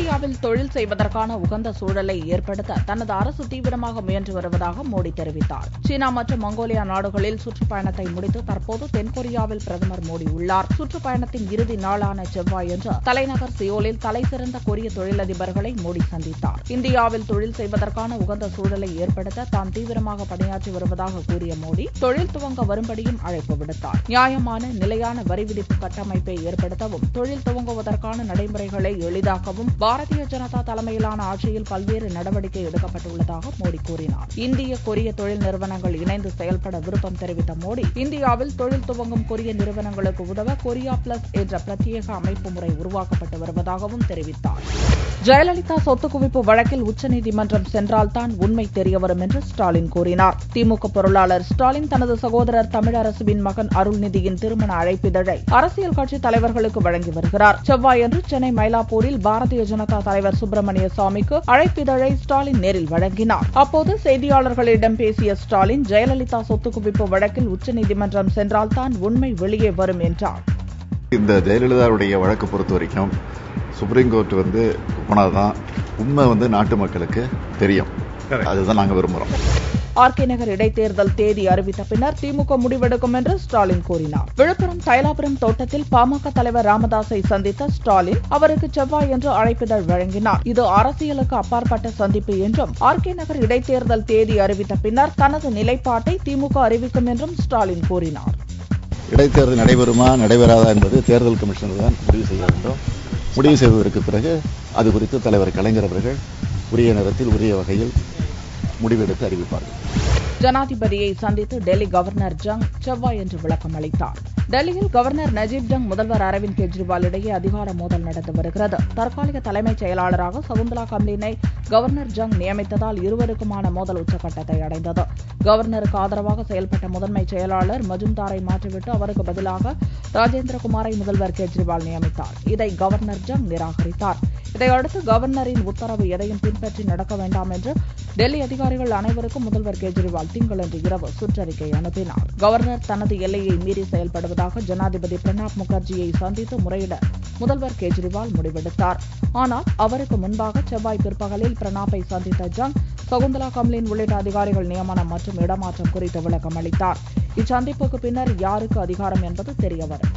இந்தியாவில் தொழில் செய்வதற்கான உகந்த சூழலை ஏற்படுத்த தனது அரசு தீவிரமாக முயன்று வருவதாக மோடி தெரிவித்தார் சீனா மற்றும் மங்கோலியா நாடுகளில் சுற்றுப்பயணத்தை முடித்து தற்போது தென்கொரியாவில் பிரதமர் மோடி உள்ளார் சுற்றுப்பயணத்தின் இறுதி நாளான செவ்வாயன்று தலைநகர் சியோலில் தலைசிறந்த கொரிய தொழிலதிபர்களை மோடி சந்தித்தார் இந்தியாவில் தொழில் செய்வதற்கான உகந்த சூழலை ஏற்படுத்த தாம் தீவிரமாக பணியாற்றி வருவதாக கூறிய மோடி தொழில் துவங்க வரும்படியும் அழைப்பு விடுத்தார் நியாயமான நிலையான வரி விதிப்பு கட்டமைப்பை ஏற்படுத்தவும் தொழில் துவங்குவதற்கான நடைமுறைகளை எளிதாக்கவும் பாரதிய ஜனதா தலைமையிலான ஆட்சியில் பல்வேறு நடவடிக்கை எடுக்கப்பட்டுள்ளதாக மோடி கூறினார் இந்திய கொரிய தொழில் நிறுவனங்கள் இணைந்து செயல்பட விருப்பம் தெரிவித்த மோடி இந்தியாவில் தொழில் துவங்கும் கொரிய நிறுவனங்களுக்கு உதவ கொரியா பிளஸ் என்ற பிரத்யேக அமைப்பு முறை உருவாக்கப்பட்டு வருவதாகவும் தெரிவித்தார் ஜெயலலிதா சொத்து குவிப்பு வழக்கில் உச்சநீதிமன்றம் சென்றால்தான் உண்மை தெரியவரும் என்று ஸ்டாலின் கூறினார் திமுக பொருளாளர் ஸ்டாலின் தனது சகோதரர் தமிழரசுவின் மகன் அருள்நிதியின் திருமண அழைப்பிதழை அரசியல் கட்சி தலைவர்களுக்கு வழங்கி வருகிறார் செவ்வாயன்று சென்னை மயிலாப்பூரில் பாரதிய ஜனதா தலைவர் சுப்பிரமணிய சாமிக்கு அழைப்பிதழை ஸ்டாலின் நேரில் வழங்கினார் அப்போது செய்தியாளர்களிடம் பேசிய ஸ்டாலின் ஜெயலலிதா சொத்து குவிப்பு வழக்கில் உச்சநீதிமன்றம் சென்றால்தான் உண்மை வெளியே வரும் என்றார் இந்த ஜெயலலிதாவுடைய வழக்கு பொறுத்த வரைக்கும் சுப்ரீம் கோர்ட் வந்து போனாதான் உண்மை வந்து நாட்டு மக்களுக்கு தெரியும் அதுதான் நாங்க விரும்புறோம் ஆர்கே நகர் இடைத்தேர்தல் தேதி அறிவித்த பின்னர் திமுக முடிவெடுக்கும் என்று ஸ்டாலின் கூறினார் விழுப்புரம் தைலாபுரம் தோட்டத்தில் பாமக தலைவர் ராமதாஸை சந்தித்த ஸ்டாலின் அவருக்கு செவ்வாய் என்று அழைப்பிதழ் வழங்கினார் இது அரசியலுக்கு அப்பாற்பட்ட சந்திப்பு என்றும் ஆர்கே நகர் இடைத்தேர்தல் தேதி அறிவித்த பின்னர் தனது நிலைப்பாட்டை திமுக அறிவிக்கும் என்றும் ஸ்டாலின் கூறினார் இடைத்தேர்தல் நடைபெறுமா நடைபெறாதா என்பது தேர்தல் கமிஷனர் தான் முடிவு செய்ய வேண்டும் முடிவு செய்வதற்கு பிறகு அது குறித்து தலைவர் கலைஞர் அவர்கள் உரிய நேரத்தில் உரிய வகையில் முடிவெடுத்து அறிவிப்பார்கள் ஜனாதிபதியை சந்தித்து டெல்லி கவர்னர் ஜங் செவ்வாய் என்று விளக்கம் அளித்தார் டெல்லியில் கவர்னர் நஜீப் ஜங் முதல்வர் அரவிந்த் கெஜ்ரிவால் இடையே அதிகார மோதல் நடந்து வருகிறது தற்காலிக தலைமைச் செயலாளராக சகுந்தலா கம்லினை கவர்னர் ஜங் நியமித்ததால் இருவருக்குமான மோதல் உச்சகட்டத்தை அடைந்தது கவர்னருக்கு ஆதரவாக செயல்பட்ட முதன்மைச் செயலாளர் மஜும்தாரை மாற்றிவிட்டு அவருக்கு பதிலாக ராஜேந்திரகுமாரை முதல்வர் கெஜ்ரிவால் நியமித்தார் இதை கவர்னர் ஜங் நிராகரித்தார் இதையடுத்து கவர்னரின் உத்தரவு எதையும் பின்பற்றி நடக்க வேண்டாம் என்று டெல்லி அதிகாரிகள் அனைவருக்கும் முதல்வர் கெஜ்ரிவால் திங்களன்று இரவு சுற்றறிக்கை அனுப்பினார் கவர்னர் தனது எல்லையை மீறி செயல்படுவதாக ஜனாதிபதி பிரணாப் முகர்ஜியை சந்தித்து முறையிட முதல்வர் கெஜ்ரிவால் முடிவெடுத்தார் ஆனால் அவருக்கு முன்பாக செவ்வாய் பிற்பகலில் பிரணாப்பை சந்தித்த ஜங் சகுந்தலா கம்லின் உள்ளிட்ட அதிகாரிகள் நியமனம் மற்றும் இடமாற்றம் குறித்து விளக்கம் அளித்தார் இச்சந்திப்புக்கு பின்னர் யாருக்கு அதிகாரம் என்பது தெரியவரும்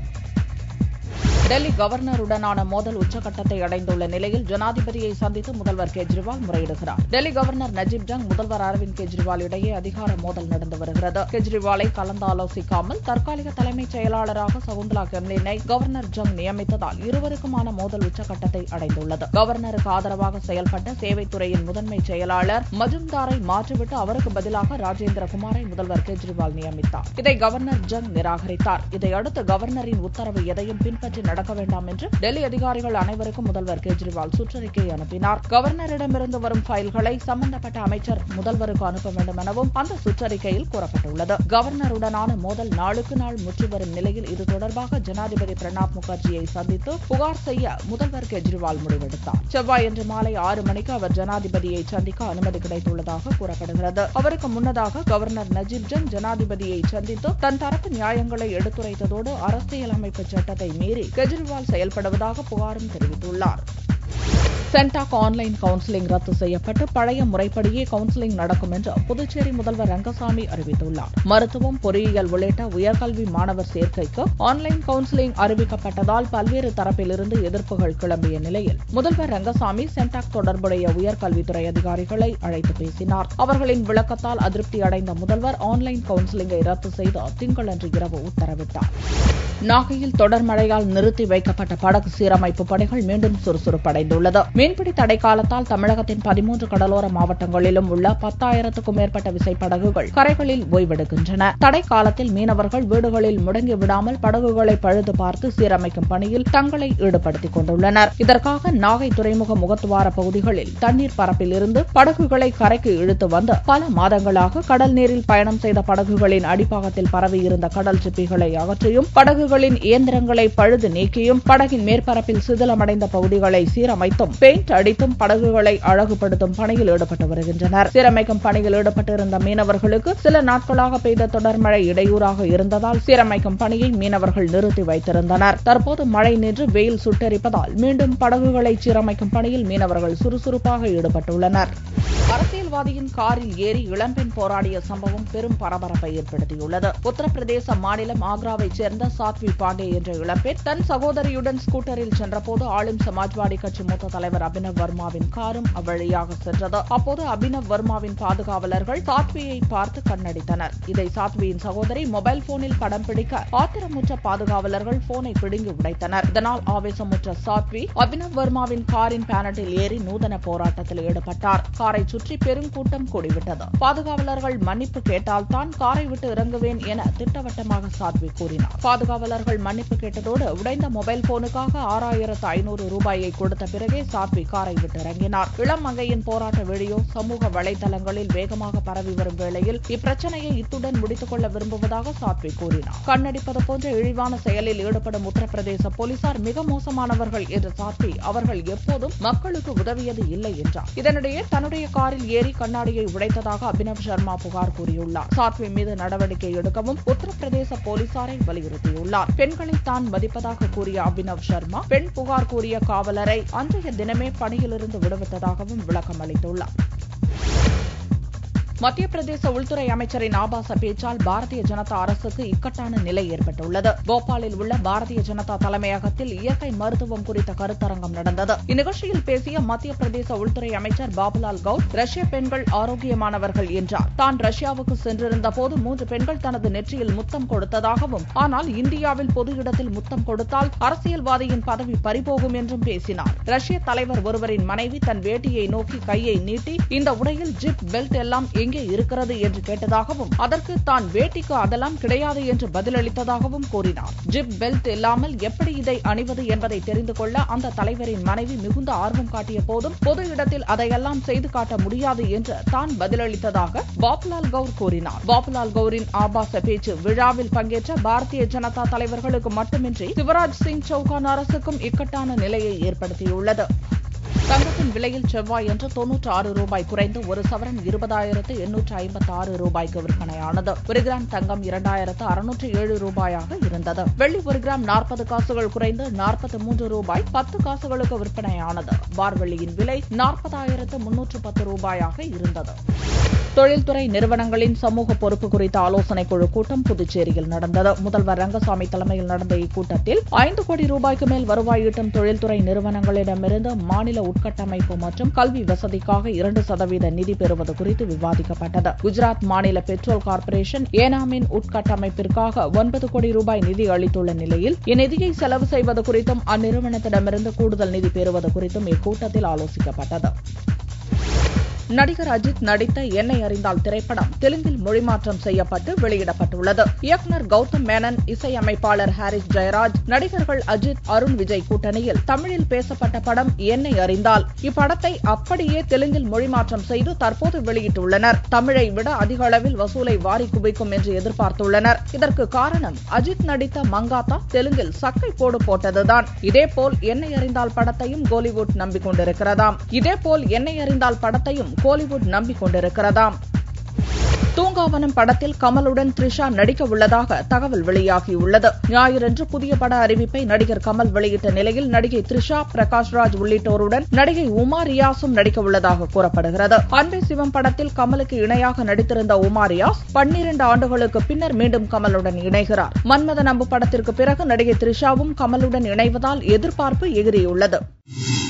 டெல்லி கவர்னருடனான மோதல் உச்சகட்டத்தை அடைந்துள்ள நிலையில் ஜனாதிபதியை சந்தித்து முதல்வர் கெஜ்ரிவால் முறையிடுகிறார் டெல்லி கவர்னர் நஜீப் ஜங் முதல்வர் அரவிந்த் கெஜ்ரிவால் இடையே அதிகார மோதல் நடந்து வருகிறது கெஜ்ரிவாலை கலந்தாலோசிக்காமல் தற்காலிக தலைமைச் செயலாளராக சகுந்தலா கெம்லினை கவர்னர் ஜங் நியமித்ததால் இருவருக்குமான மோதல் உச்சகட்டத்தை அடைந்துள்ளது கவர்னருக்கு ஆதரவாக செயல்பட்ட சேவைத்துறையின் முதன்மை செயலாளர் மஜும்தாரை மாற்றிவிட்டு அவருக்கு பதிலாக ராஜேந்திர குமாரை முதல்வர் கெஜ்ரிவால் நியமித்தார் இதை கவர்னர் ஜங் நிராகரித்தார் இதையடுத்து கவர்னரின் உத்தரவு எதையும் பின்பற்றி நடக்க வேண்டாம் என்று டெல்லி அதிகாரிகள் அனைவருக்கும் முதல்வர் கெஜ்ரிவால் சுற்றறிக்கை அனுப்பினார் கவர்னரிடமிருந்து வரும் ஃபைல்களை சம்பந்தப்பட்ட அமைச்சர் முதல்வருக்கு அனுப்ப வேண்டும் எனவும் அந்த சுற்றறிக்கையில் கூறப்பட்டுள்ளது கவர்னருடனான மோதல் நாளுக்கு நாள் முற்றி வரும் நிலையில் இது தொடர்பாக ஜனாதிபதி பிரணாப் முகர்ஜியை சந்தித்து புகார் செய்ய முதல்வர் கெஜ்ரிவால் முடிவெடுத்தார் செவ்வாயன்று மாலை ஆறு மணிக்கு அவர் ஜனாதிபதியை சந்திக்க அனுமதி கிடைத்துள்ளதாக கூறப்படுகிறது அவருக்கு முன்னதாக கவர்னர் நஜீப் ஜங் ஜனாதிபதியை சந்தித்து தன் தரப்பு நியாயங்களை எடுத்துரைத்ததோடு அரசியலமைப்பு சட்டத்தை மீறி கெஜ்ரிவால் செயல்படுவதாக புகாரும் தெரிவித்துள்ளார் சென்டாக் ஆன்லைன் கவுன்சிலிங் ரத்து செய்யப்பட்டு பழைய முறைப்படியே கவுன்சிலிங் நடக்கும் என்று புதுச்சேரி முதல்வர் ரங்கசாமி அறிவித்துள்ளார் மருத்துவம் பொறியியல் உள்ளிட்ட உயர்கல்வி மாணவர் சேர்க்கைக்கு ஆன்லைன் கவுன்சிலிங் அறிவிக்கப்பட்டதால் பல்வேறு தரப்பிலிருந்து எதிர்ப்புகள் கிளம்பிய நிலையில் முதல்வர் ரங்கசாமி சென்டாக் தொடர்புடைய உயர்கல்வித்துறை அதிகாரிகளை அழைத்து பேசினார் அவர்களின் விளக்கத்தால் அதிருப்தி அடைந்த முதல்வர் ஆன்லைன் கவுன்சிலிங்கை ரத்து செய்து திங்களன்று இரவு உத்தரவிட்டார் நாகையில் தொடர் மழையால் நிறுத்தி வைக்கப்பட்ட படகு சீரமைப்பு பணிகள் மீண்டும் சுறுசுறுப்படைந்துள்ளது மீன்பிடி தடை காலத்தால் தமிழகத்தின் பதிமூன்று கடலோர மாவட்டங்களிலும் உள்ள பத்தாயிரத்துக்கும் மேற்பட்ட விசைப்படகுகள் கரைகளில் ஓய்வெடுக்கின்றன தடை காலத்தில் மீனவர்கள் வீடுகளில் முடங்கி விடாமல் படகுகளை பழுது பார்த்து சீரமைக்கும் பணியில் தங்களை ஈடுபடுத்திக் கொண்டுள்ளனர் இதற்காக நாகை துறைமுக முகத்துவார பகுதிகளில் தண்ணீர் பரப்பில் இருந்து படகுகளை கரைக்கு இழுத்து வந்து பல மாதங்களாக கடல் நீரில் பயணம் செய்த படகுகளின் அடிப்பாகத்தில் பரவியிருந்த கடல் சிப்பிகளை அகற்றியும் படகுகளின் இயந்திரங்களை பழுது நீக்கியும் படகின் மேற்பரப்பில் சிதிலமடைந்த பகுதிகளை சீரமைத்தும் பேய் பெயிண்ட் அடித்தும் படகுகளை அழகுபடுத்தும் பணியில் ஈடுபட்டு வருகின்றனர் சீரமைக்கும் பணியில் ஈடுபட்டிருந்த மீனவர்களுக்கு சில நாட்களாக பெய்த தொடர் மழை இடையூறாக இருந்ததால் சீரமைக்கும் பணியை மீனவர்கள் நிறுத்தி வைத்திருந்தனர் தற்போது மழை நின்று வெயில் சுட்டெரிப்பதால் மீண்டும் படகுகளை சீரமைக்கும் பணியில் மீனவர்கள் சுறுசுறுப்பாக ஈடுபட்டுள்ளனர் அரசியல்வாதியின் காரில் ஏறி இளம்பெண் போராடிய சம்பவம் பெரும் பரபரப்பை ஏற்படுத்தியுள்ளது உத்தரப்பிரதேச மாநிலம் ஆக்ராவைச் சேர்ந்த சாத்வி பாண்டே என்ற இளம்பெண் தன் சகோதரியுடன் ஸ்கூட்டரில் சென்றபோது ஆளும் சமாஜ்வாடி கட்சி மூத்த தலைவர் அபினவ் வர்மாவின் காரும் அவ்வழியாக சென்றது அப்போது அபினவ் வர்மாவின் பாதுகாவலர்கள் சாத்வியை பார்த்து கண்ணடித்தனர் இதை சாத்வியின் சகோதரி மொபைல் போனில் படம் பிடிக்க ஆத்திரமுற்ற பாதுகாவலர்கள் போனை பிடுங்கி உடைத்தனர் இதனால் ஆவேசமுற்ற சாத்வி அபினவ் வர்மாவின் காரின் பேனட்டில் ஏறி நூதன போராட்டத்தில் ஈடுபட்டார் காரை சுற்றி பெருங்கூட்டம் கூடிவிட்டது பாதுகாவலர்கள் மன்னிப்பு கேட்டால் தான் காரை விட்டு இறங்குவேன் என திட்டவட்டமாக சாத்வி கூறினார் பாதுகாவலர்கள் மன்னிப்பு கேட்டதோடு உடைந்த மொபைல் போனுக்காக ஆறாயிரத்து ஐநூறு ரூபாயை கொடுத்த பிறகே சாத்வி காரை விட்டு இறங்கினார் இளம் மங்கையின் போராட்ட வீடியோ சமூக வலைதளங்களில் வேகமாக பரவி வரும் வேளையில் இப்பிரச்சனையை இத்துடன் முடித்துக் கொள்ள விரும்புவதாக சாத்வி கூறினார் கண்ணடிப்பது போன்ற இழிவான செயலில் ஈடுபடும் உத்தரப்பிரதேச போலீசார் மிக மோசமானவர்கள் என்ற சாத்வி அவர்கள் எப்போதும் மக்களுக்கு உதவியது இல்லை என்றார் இதனிடையே தன்னுடைய காரில் ஏறி கண்ணாடியை உடைத்ததாக அபினவ் சர்மா புகார் கூறியுள்ளார் சாத்வி மீது நடவடிக்கை எடுக்கவும் உத்தரப்பிரதேச போலீசாரை வலியுறுத்தியுள்ளார் பெண்களை தான் மதிப்பதாக கூறிய அபினவ் சர்மா பெண் புகார் கூறிய காவலரை அன்றைய தினமே பணியிலிருந்து விடுவித்ததாகவும் விளக்கம் அளித்துள்ளார் மத்திய பிரதேச உள்துறை அமைச்சரின் ஆபாச பேச்சால் பாரதிய ஜனதா அரசுக்கு இக்கட்டான நிலை ஏற்பட்டுள்ளது போபாலில் உள்ள பாரதிய ஜனதா தலைமையகத்தில் இயற்கை மருத்துவம் குறித்த கருத்தரங்கம் நடந்தது இந்நிகழ்ச்சியில் பேசிய மத்திய பிரதேச உள்துறை அமைச்சர் பாபுலால் கவுட் ரஷ்ய பெண்கள் ஆரோக்கியமானவர்கள் என்றார் தான் ரஷ்யாவுக்கு சென்றிருந்த போது மூன்று பெண்கள் தனது நெற்றியில் முத்தம் கொடுத்ததாகவும் ஆனால் இந்தியாவில் பொது இடத்தில் முத்தம் கொடுத்தால் அரசியல்வாதியின் பதவி பறிபோகும் என்றும் பேசினார் ரஷ்ய தலைவர் ஒருவரின் மனைவி தன் வேட்டியை நோக்கி கையை நீட்டி இந்த உடையில் ஜிப் பெல்ட் எல்லாம் எங்கே இருக்கிறது என்று கேட்டதாகவும் அதற்கு தான் வேட்டிக்கு அதெல்லாம் கிடையாது என்று பதிலளித்ததாகவும் கூறினார் ஜிப் பெல்ட் இல்லாமல் எப்படி இதை அணிவது என்பதை தெரிந்து கொள்ள அந்த தலைவரின் மனைவி மிகுந்த ஆர்வம் காட்டிய போதும் பொது இடத்தில் அதையெல்லாம் செய்து காட்ட முடியாது என்று தான் பதிலளித்ததாக பாபுலால் கவுர் கூறினார் பாபுலால் கவுரின் ஆபாச பேச்சு விழாவில் பங்கேற்ற பாரதிய ஜனதா தலைவர்களுக்கு மட்டுமின்றி சிவராஜ் சிங் சௌகான் அரசுக்கும் இக்கட்டான நிலையை ஏற்படுத்தியுள்ளது தங்கத்தின் விலையில் செவ்வாயன்று தொன்னூற்று ஆறு ரூபாய் குறைந்து ஒரு சவரன் இருபதாயிரத்து எண்ணூற்று ஐம்பத்தி ஆறு ரூபாய்க்கு விற்பனையானது ஒரு கிராம் தங்கம் இரண்டாயிரத்து அறுநூற்று ஏழு ரூபாயாக இருந்தது வெள்ளி ஒரு கிராம் நாற்பது காசுகள் குறைந்து நாற்பத்தி மூன்று ரூபாய் பத்து காசுகளுக்கு விற்பனையானது பார்வெள்ளியின் விலை நாற்பதாயிரத்து முன்னூற்று பத்து ரூபாயாக இருந்தது தொழில்துறை நிறுவனங்களின் சமூக பொறுப்பு குறித்த ஆலோசனைக் குழு கூட்டம் புதுச்சேரியில் நடந்தது முதல்வர் ரங்கசாமி தலைமையில் நடந்த இக்கூட்டத்தில் ஐந்து கோடி ரூபாய்க்கு மேல் வருவாய் ஈட்டும் தொழில்துறை நிறுவனங்களிடமிருந்து மாநில உட்கட்டமைப்பு மற்றும் கல்வி வசதிக்காக இரண்டு சதவீத நிதி பெறுவது குறித்து விவாதிக்கப்பட்டது குஜராத் மாநில பெட்ரோல் கார்ப்பரேஷன் ஏனாமின் உட்கட்டமைப்பிற்காக ஒன்பது கோடி ரூபாய் நிதி அளித்துள்ள நிலையில் இந்நிதியை செலவு செய்வது குறித்தும் அந்நிறுவனத்திடமிருந்து கூடுதல் நிதி பெறுவது குறித்தும் இக்கூட்டத்தில் ஆலோசிக்கப்பட்டது நடிகர் அஜித் நடித்த என்னை அறிந்தால் திரைப்படம் தெலுங்கில் மொழிமாற்றம் செய்யப்பட்டு வெளியிடப்பட்டுள்ளது இயக்குநர் கௌதம் மேனன் இசையமைப்பாளர் ஹாரிஸ் ஜெயராஜ் நடிகர்கள் அஜித் அருண் விஜய் கூட்டணியில் தமிழில் பேசப்பட்ட படம் என்னை அறிந்தால் இப்படத்தை அப்படியே தெலுங்கில் மொழிமாற்றம் செய்து தற்போது வெளியிட்டுள்ளனர் தமிழை விட அதிக அளவில் வசூலை வாரி குவிக்கும் என்று எதிர்பார்த்துள்ளனர் இதற்கு காரணம் அஜித் நடித்த மங்காத்தா தெலுங்கில் சக்கை போடு போட்டதுதான் இதேபோல் என்னை அறிந்தால் படத்தையும் கோலிவுட் நம்பிக்கொண்டிருக்கிறதாம் இதேபோல் என்னை அறிந்தால் படத்தையும் கோலிவுட் நம்பிக்கொண்டிருக்கிறதாம் தூங்காவனம் படத்தில் கமலுடன் த்ரிஷா நடிக்க உள்ளதாக தகவல் வெளியாகியுள்ளது ஞாயிறன்று புதிய பட அறிவிப்பை நடிகர் கமல் வெளியிட்ட நிலையில் நடிகை த்ரிஷா பிரகாஷ்ராஜ் உள்ளிட்டோருடன் நடிகை உமா ரியாஸும் நடிக்க உள்ளதாக கூறப்படுகிறது அன்பே சிவம் படத்தில் கமலுக்கு இணையாக நடித்திருந்த உமா ரியாஸ் பன்னிரண்டு ஆண்டுகளுக்கு பின்னர் மீண்டும் கமலுடன் இணைகிறார் மன்மத நம்பு படத்திற்கு பிறகு நடிகை த்ரிஷாவும் கமலுடன் இணைவதால் எதிர்பார்ப்பு எகிரியுள்ளது